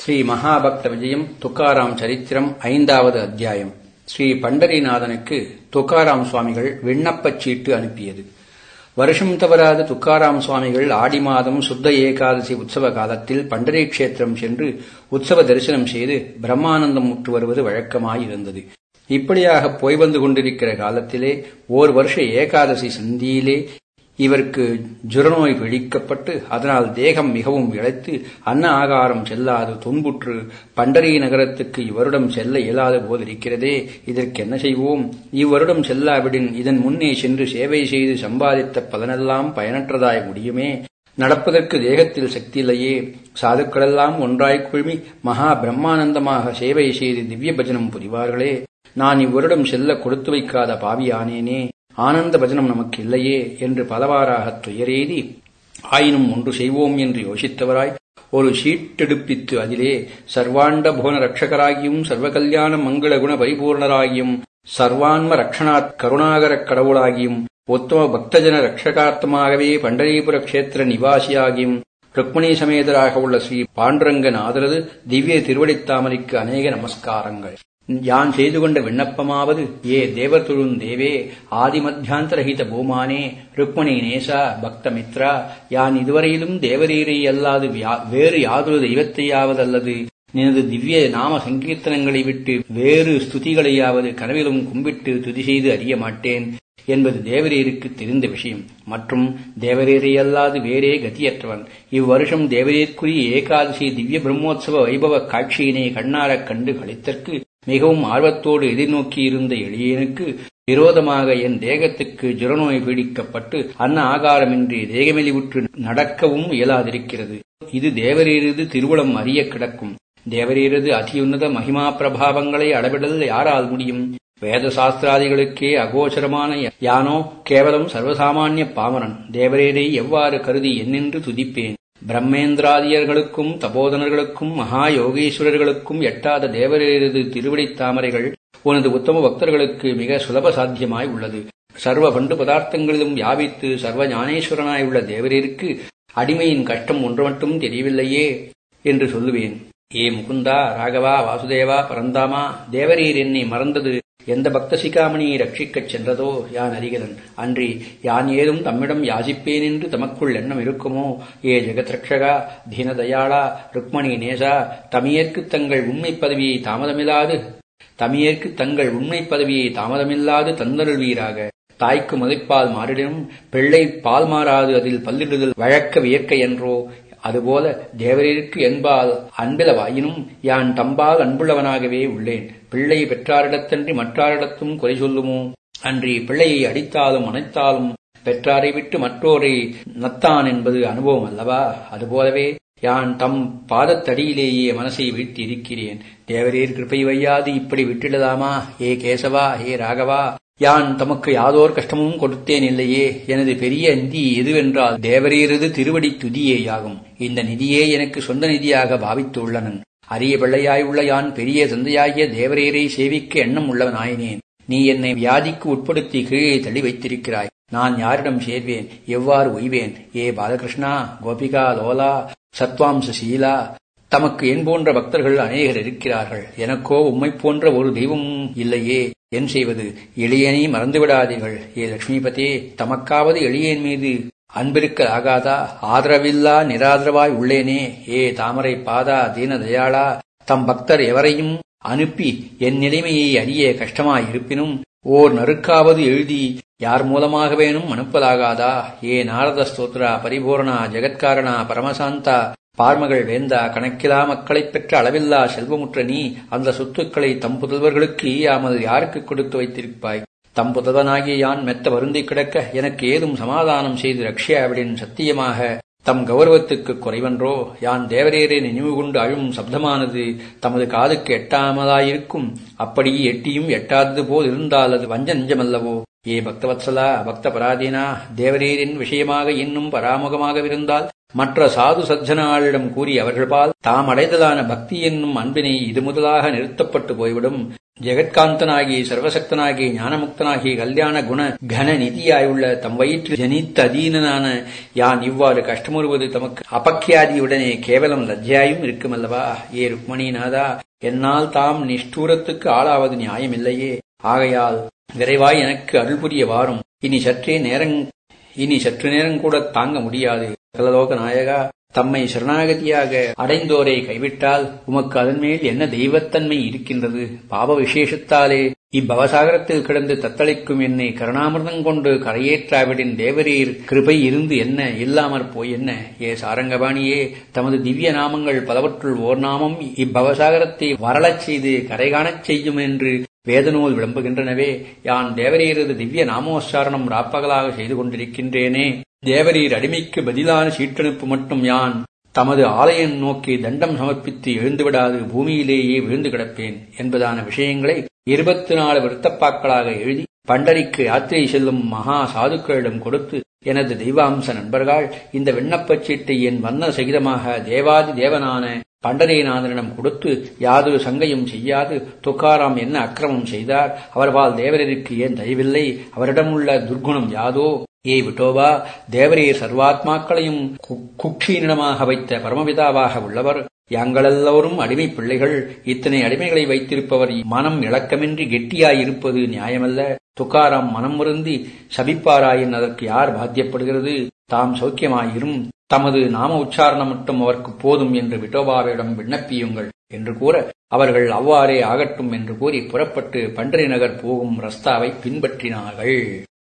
ஸ்ரீ மகாபக்த விஜயம் துக்காராம் சரித்திரம் ஐந்தாவது அத்தியாயம் ஸ்ரீ பண்டரிநாதனுக்கு துக்காராம் சுவாமிகள் விண்ணப்பச் சீட்டு அனுப்பியது வருஷம் தவறாத துக்காராம் சுவாமிகள் ஆடி மாதம் சுத்த ஏகாதசி உற்சவ காலத்தில் பண்டரி கஷேத்திரம் சென்று உற்சவ தரிசனம் செய்து பிரம்மானந்தம் முற்று வருவது வழக்கமாயிருந்தது இப்படியாக போய் வந்து கொண்டிருக்கிற காலத்திலே ஓர் வருஷ ஏகாதசி சந்தியிலே இவருக்கு ஜுரநோய் பிடிக்கப்பட்டு அதனால் தேகம் மிகவும் இழைத்து அன்ன ஆகாரம் செல்லாது துன்புற்று பண்டரி நகரத்துக்கு இவருடம் செல்ல இயலாத போதிருக்கிறதே இதற்கு என்ன செய்வோம் இவ்வருடம் செல்லாவிடின் இதன் முன்னே சென்று சேவை செய்து சம்பாதித்த பலனெல்லாம் பயனற்றதாய் முடியுமே நடப்பதற்கு தேகத்தில் சக்தி இல்லையே சாதுக்களெல்லாம் ஒன்றாய்க் குழுமி மகா பிரம்மானந்தமாக சேவை செய்து திவ்ய பஜனம் புரிவார்களே நான் இவ்வருடம் செல்ல கொடுத்து வைக்காத பாவியானேனே ஆனந்த பஜனம் நமக்கு இல்லையே என்று பலவாறாக துயரெய்தி ஆயினும் ஒன்று செய்வோம் என்று யோசித்தவராய் ஒரு சீட்டெடுப்பித்து அதிலே சர்வாண்ட புவன ரட்சகராகியும் சர்வகல்யாண மங்கள குண பரிபூர்ணராகியும் சர்வான்ம ரக்ஷணாத் கருணாகரக் கடவுளாகியும் உத்தம பக்தஜன ரட்சகார்த்தமாகவே பண்டரீபுர கஷேத்திர நிவாசியாகியும் ருக்மணி சமேதராக உள்ள ஸ்ரீ பாண்டரங்கநாதரது திவ்ய திருவடித்தாமரைக்கு அநேக நமஸ்காரங்கள் யான் செய்து கொண்ட விண்ணப்பமாவது ஏ தேவர் தொழும் தேவே ஆதிமத்தியாந்தரஹித பூமானே ருக்மணி நேசா பக்தமித்ரா யான் இதுவரையிலும் தேவரீரை அல்லாது வேறு யாதொரு தெய்வத்தையாவதல்லது நினது திவ்ய நாம சங்கீர்த்தனங்களை விட்டு வேறு ஸ்துதிகளையாவது கனவிலும் கும்பிட்டு துதி செய்து அறிய மாட்டேன் என்பது தேவரீருக்கு தெரிந்த விஷயம் மற்றும் தேவரீரை அல்லாது வேறே கதியற்றவன் இவ்வருஷம் தேவரீர்க்குரிய ஏகாதசி திவ்ய பிரம்மோத்சவ வைபவ காட்சியினை கண்ணாரக் கண்டு கழித்தற்கு மிகவும் ஆர்வத்தோடு எதிர்நோக்கியிருந்த எளியனுக்கு விரோதமாக என் தேகத்துக்கு ஜுரநோய் பீடிக்கப்பட்டு அன்ன ஆகாரமின்றி தேகமெலிவுற்று நடக்கவும் இயலாதிருக்கிறது இது தேவரீரது திருவுளம் அறிய கிடக்கும் தேவரீரது அதியுன்னத மகிமா பிரபாவங்களை அளவிடல் யாரால் முடியும் வேத சாஸ்திராதிகளுக்கே அகோச்சரமான யானோ கேவலம் சர்வசாமானிய பாமரன் தேவரீரை எவ்வாறு கருதி என்னென்று துதிப்பேன் பிரம்மேந்திராதியர்களுக்கும் தபோதனர்களுக்கும் மகா யோகீஸ்வரர்களுக்கும் எட்டாத தேவரீரது திருவடித் தாமரைகள் உனது உத்தம பக்தர்களுக்கு மிக சுலப சாத்தியமாய் உள்ளது சர்வ பண்டு பதார்த்தங்களிலும் வியாபித்து சர்வ ஞானேஸ்வரனாய் உள்ள தேவரீருக்கு அடிமையின் கஷ்டம் ஒன்று மட்டும் தெரியவில்லையே என்று சொல்லுவேன் ஏ முகுந்தா ராகவா வாசுதேவா பரந்தாமா தேவரீர் என்னை மறந்தது எந்த பக்த சிகாமணியை ரட்சிக்கச் சென்றதோ யான் அறிகிறன் அன்றி யான் ஏதும் தம்மிடம் யாசிப்பேன் என்று தமக்குள் எண்ணம் இருக்குமோ ஏ ஜெகத்ரக்ஷகா தீனதயாளா ருக்மணி நேசா தமியேற்கு தங்கள் உண்மை பதவியை தாமதமில்லாது தமியேற்கு தங்கள் உண்மை பதவியை தாமதமில்லாது தந்தருள்வீராக தாய்க்கு மதிப்பால் மாறிடனும் பிள்ளை பால் மாறாது அதில் பல்லிடுதல் வழக்க வியற்கை என்றோ அதுபோல தேவரீருக்கு என்பால் அன்பிலவாயினும் யான் தம்பால் அன்புள்ளவனாகவே உள்ளேன் பிள்ளை பெற்றாரிடத்தன்றி மற்றாரிடத்தும் குறை சொல்லுமோ அன்றி பிள்ளையை அடித்தாலும் அணைத்தாலும் பெற்றாரை விட்டு மற்றோரை நத்தான் என்பது அனுபவம் அல்லவா அதுபோலவே யான் தம் பாதத்தடியிலேயே மனசை வீழ்த்தி இருக்கிறேன் தேவரீர் கிருப்பை வையாது இப்படி விட்டிடலாமா ஏ கேசவா ஏ ராகவா யான் தமக்கு யாதோர் கஷ்டமும் கொடுத்தேன் இல்லையே எனது பெரிய நிதி எதுவென்றால் தேவரீரது திருவடி துதியேயாகும் இந்த நிதியே எனக்கு சொந்த நிதியாக பாவித்துள்ளனன் அரிய பிள்ளையாய் உள்ள யான் பெரிய தந்தையாகிய தேவரீரை சேவிக்க எண்ணம் உள்ளவனாயினேன் நீ என்னை வியாதிக்கு உட்படுத்தி கீழே தள்ளி வைத்திருக்கிறாய் நான் யாரிடம் சேர்வேன் எவ்வாறு ஒய்வேன் ஏ பாலகிருஷ்ணா கோபிகா லோலா சத்வாம்ச சீலா தமக்கு என் போன்ற பக்தர்கள் அநேகர் இருக்கிறார்கள் எனக்கோ உம்மை போன்ற ஒரு தெய்வமும் இல்லையே என் செய்வது எளியனை மறந்துவிடாதீர்கள் ஏ லட்சுமிபதே தமக்காவது எளியன் மீது அன்பிருக்க ஆகாதா ஆதரவில்லா நிராதரவாய் உள்ளேனே ஏ தாமரை பாதா தீன தயாளா தம் பக்தர் எவரையும் அனுப்பி என் நிலைமையை அறிய கஷ்டமாயிருப்பினும் ஓர் நறுக்காவது எழுதி யார் மூலமாகவேனும் அனுப்பலாகாதா ஏ நாரத ஸ்தோத்ரா பரிபூர்ணா ஜெகத்காரணா பரமசாந்தா பார்மகள் வேந்தா கணக்கிலா மக்களைப் பெற்ற அளவில்லா செல்வமுற்ற நீ அந்த சொத்துக்களை தம் புதல்வர்களுக்கு ஈயாமல் யாருக்கு கொடுத்து வைத்திருப்பாய் தம் புதல்வனாகிய யான் மெத்த வருந்தி கிடக்க எனக்கு ஏதும் சமாதானம் செய்து ரக்ஷியாவிடின் சத்தியமாக தம் கௌரவத்துக்கு குறைவன்றோ யான் தேவரேரை நினைவு கொண்டு அழும் சப்தமானது தமது காதுக்கு எட்டாமலாயிருக்கும் அப்படி எட்டியும் எட்டாதது போல் இருந்தால் அது வஞ்ச நெஞ்சமல்லவோ ஏ பக்தவத்சலா பக்த பராதீனா தேவரீரின் விஷயமாக இன்னும் பராமுகமாகவிருந்தால் மற்ற சாது சஜ்ஜனாளிடம் கூறி அவர்கள்பால் தாம் அடைந்ததான பக்தி என்னும் அன்பினை இது முதலாக நிறுத்தப்பட்டு போய்விடும் ஜெகத்காந்தனாகி சர்வசக்தனாகி ஞானமுக்தனாகி கல்யாண குண கன நிதியாயுள்ள தம் வயிற்று ஜனித்த அதீனனான யான் இவ்வாறு கஷ்டமுறுவது தமக்கு அபக்கியாதியுடனே கேவலம் லஜ்ஜாயும் இருக்குமல்லவா ஏ ருக்மணிநாதா என்னால் தாம் நிஷ்டூரத்துக்கு ஆளாவது நியாயமில்லையே ஆகையால் விரைவாய் எனக்கு அருள் புரிய வாரும் இனி சற்றே நேரங் இனி சற்று நேரம் கூட தாங்க முடியாது கலலோக நாயகா தம்மை சரணாகதியாக அடைந்தோரை கைவிட்டால் உமக்கு அதன் மேல் என்ன தெய்வத்தன்மை இருக்கின்றது பாவ விசேஷத்தாலே இப்பவசாகரத்தில் கிடந்து தத்தளிக்கும் என்னை கருணாமிர்தம் கொண்டு கரையேற்றாவிடின் தேவரீர் கிருபை இருந்து என்ன இல்லாமற் போய் என்ன ஏ சாரங்கபாணியே தமது திவ்ய நாமங்கள் பலவற்றுள் ஓர் நாமம் இப்பவசாகரத்தை வரலச் செய்து கரைகாணச் செய்யும் என்று வேதநூல் விளம்புகின்றனவே யான் தேவரீரது திவ்ய நாமோச்சாரணம் ராப்பகலாக செய்து கொண்டிருக்கின்றேனே தேவரீர் அடிமைக்கு பதிலான சீட்டனுப்பு மட்டும் யான் தமது ஆலயம் நோக்கி தண்டம் சமர்ப்பித்து எழுந்துவிடாது பூமியிலேயே விழுந்து கிடப்பேன் என்பதான விஷயங்களை இருபத்தி நாலு விருத்தப்பாக்களாக எழுதி பண்டரிக்கு யாத்திரை செல்லும் மகா சாதுக்களிடம் கொடுத்து எனது தெய்வாம்ச நண்பர்கள் இந்த விண்ணப்பச் சீட்டை என் வண்ண சகிதமாக தேவாதி தேவனான பண்டரீநாதனிடம் கொடுத்து யாதொரு சங்கையும் செய்யாது துக்காராம் என்ன அக்கிரமம் செய்தார் அவர்பால் தேவரருக்கு ஏன் தயவில்லை அவரிடமுள்ள துர்குணம் யாதோ ஏ விட்டோபா தேவரீர் சர்வாத்மாக்களையும் குக்ஷீனிடமாக வைத்த பரமபிதாவாக உள்ளவர் யாங்களெல்லோரும் அடிமை பிள்ளைகள் இத்தனை அடிமைகளை வைத்திருப்பவர் மனம் இளக்கமின்றி கெட்டியாயிருப்பது நியாயமல்ல துக்காராம் மனம் வருந்தி சபிப்பாராயின் அதற்கு யார் பாத்தியப்படுகிறது தாம் சௌக்கியமாயிரும் தமது நாம உச்சாரணம் மட்டும் அவருக்கு போதும் என்று விட்டோபாவிடம் விண்ணப்பியுங்கள் என்று கூற அவர்கள் அவ்வாறே ஆகட்டும் என்று கூறி புறப்பட்டு பண்டரி நகர் போகும் ரஸ்தாவை பின்பற்றினார்கள்